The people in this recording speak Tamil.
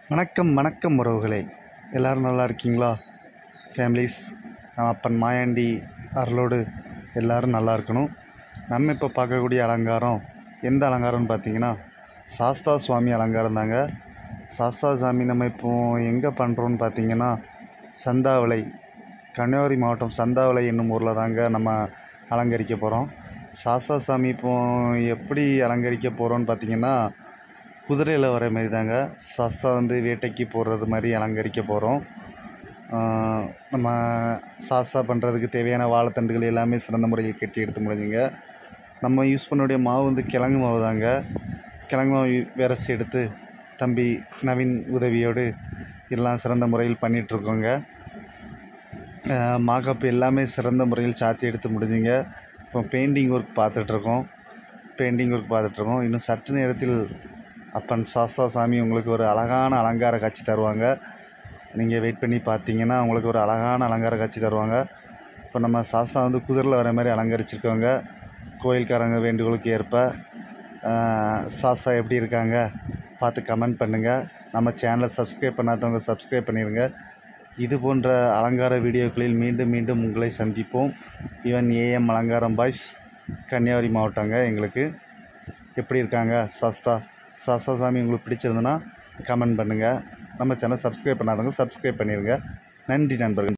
வணக்கம் வணக்கம் உறவுகளே எல்லோரும் நல்லா இருக்கீங்களா ஃபேமிலிஸ் நம்ம அப்பன் மாயாண்டி அருளோடு எல்லோரும் நல்லா இருக்கணும் நம்ம இப்போ பார்க்கக்கூடிய அலங்காரம் எந்த அலங்காரம்னு பார்த்தீங்கன்னா சாஸ்தா சுவாமி அலங்காரம் தாங்க சாஸ்தா சாமி நம்ம இப்போ எங்கே பண்ணுறோன்னு பார்த்தீங்கன்னா சந்தாவளை கன்னியாகுமரி மாவட்டம் சந்தாவளை என்னும் ஊரில் தாங்க நம்ம அலங்கரிக்க போகிறோம் சாஸ்தா சாமி இப்போ எப்படி அலங்கரிக்க போகிறோன்னு பார்த்தீங்கன்னா குதிரையில் வர மாதிரி தாங்க சஸ்தா வந்து வேட்டைக்கு போடுறது மாதிரி அலங்கரிக்க போகிறோம் நம்ம சாஸ்தா பண்ணுறதுக்கு தேவையான வாழைத்தண்டுகள் எல்லாமே சிறந்த முறையில் கட்டி எடுத்து முடிஞ்சுங்க நம்ம யூஸ் பண்ணக்கூடிய மாவு வந்து கிழங்கு மாவு தாங்க கிழங்கு மாவு விரசி எடுத்து தம்பி நவீன் உதவியோடு எல்லாம் சிறந்த முறையில் பண்ணிகிட்ருக்கோங்க மாக்கப் எல்லாமே சிறந்த முறையில் சாத்தி எடுத்து முடிஞ்சுங்க இப்போ பெயிண்டிங் ஒர்க் பார்த்துட்ருக்கோம் பெயிண்டிங் ஒர்க் பார்த்துட்ருக்கோம் இன்னும் சற்று நேரத்தில் அப்பன் சாஸ்தா சாமி உங்களுக்கு ஒரு அழகான அலங்கார காட்சி தருவாங்க நீங்கள் வெயிட் பண்ணி பார்த்தீங்கன்னா உங்களுக்கு ஒரு அழகான அலங்கார காட்சி தருவாங்க இப்போ நம்ம சாஸ்தா வந்து குதிரையில் வர மாதிரி அலங்கரிச்சிருக்கோங்க கோயில்காரங்க வேண்டுகோளுக்கு ஏற்ப சாஸ்தா எப்படி இருக்காங்க பார்த்து கமெண்ட் பண்ணுங்கள் நம்ம சேனலை சப்ஸ்கிரைப் பண்ணாதவங்க சப்ஸ்கிரைப் பண்ணிடுங்க இது போன்ற அலங்கார வீடியோக்களில் மீண்டும் மீண்டும் உங்களை சந்திப்போம் ஈவன் ஏஎம் அலங்காரம் பாய்ஸ் கன்னியாகுமரி மாவட்டங்க எங்களுக்கு எப்படி இருக்காங்க சாஸ்தா சாஸ்தா சாமி உங்களுக்கு பிடிச்சிருந்துன்னா கமெண்ட் பண்ணுங்கள் நம்ம சேனல் சப்ஸ்கிரைப் பண்ணாதவங்க சப்ஸ்கிரைப் பண்ணிடுங்க நன்றி நண்பர்கள்